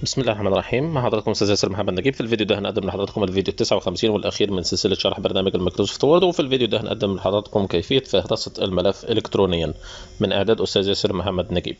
بسم الله الرحمن الرحيم مع حضراتكم استاذ ياسر محمد نجيب في الفيديو ده هنقدم لحضراتكم الفيديو 59 والاخير من سلسله شرح برنامج المايكروسوفت وورد وفي الفيديو ده هنقدم لحضراتكم كيفيه فهرسه الملف الكترونيا من اعداد استاذ ياسر محمد نجيب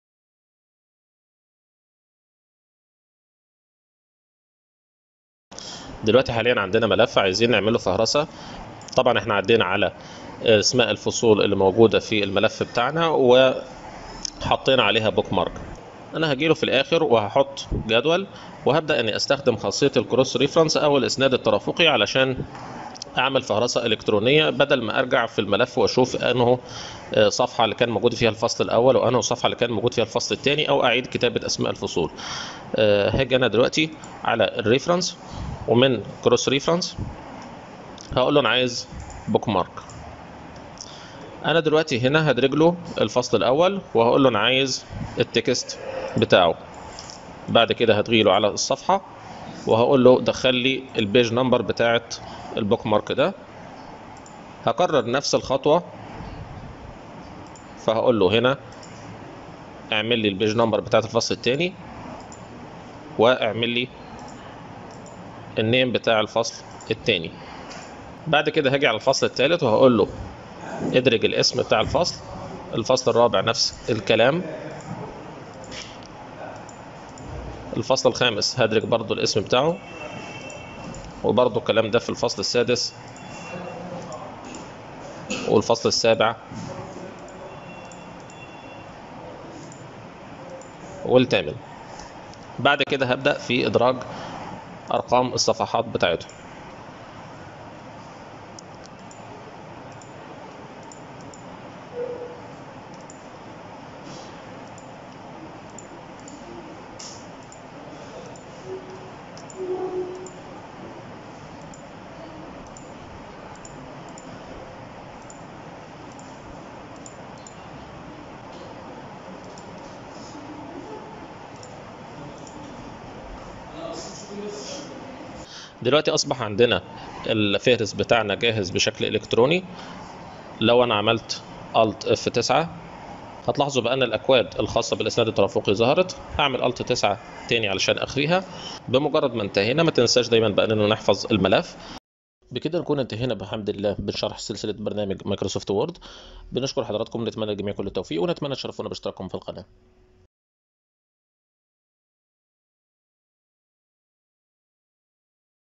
دلوقتي حاليا عندنا ملف عايزين نعمله فهرسه طبعا احنا عدينا على اسماء الفصول اللي موجوده في الملف بتاعنا وحطينا عليها بوك مارك انا هجيله في الاخر وهحط جدول وهبدا اني استخدم خاصيه الكروس ريفرنس او الاسناد الترافقي علشان اعمل فهرسه الكترونيه بدل ما ارجع في الملف واشوف انه صفحه اللي كان موجود فيها الفصل الاول وانه صفحه اللي كان موجود فيها الفصل الثاني او اعيد كتابه اسماء الفصول هاجي انا دلوقتي على الريفرنس ومن كروس ريفرنس هقول له انا عايز بوك مارك انا دلوقتي هنا هدرج له الفصل الاول وهقول له انا عايز التكست بتاعه بعد كده هتغيله على الصفحه وهقول له دخل لي البيج نمبر بتاعه البوك مارك ده هكرر نفس الخطوه فهقول له هنا اعمل لي البيج نمبر بتاعه الفصل الثاني واعمل لي النيم بتاع الفصل الثاني بعد كده هاجي على الفصل الثالث وهقول له ادرج الاسم بتاع الفصل الفصل الرابع نفس الكلام الفصل الخامس هدرج برضو الاسم بتاعه وبرضو الكلام ده في الفصل السادس والفصل السابع والثامن بعد كده هبدأ في إدراج أرقام الصفحات بتاعتهم دلوقتي اصبح عندنا الفهرس بتاعنا جاهز بشكل الكتروني لو انا عملت الت اف 9 هتلاحظوا بان الاكواد الخاصه بالاسناد الترافقي ظهرت هعمل الت 9 تاني علشان اخفيها بمجرد ما انتهينا ما تنساش دايما باننا نحفظ الملف بكده نكون انتهينا بحمد الله من شرح سلسله برنامج مايكروسوفت وورد بنشكر حضراتكم نتمنى الجميع كل التوفيق ونتمنى تشرفونا باشتراككم في القناه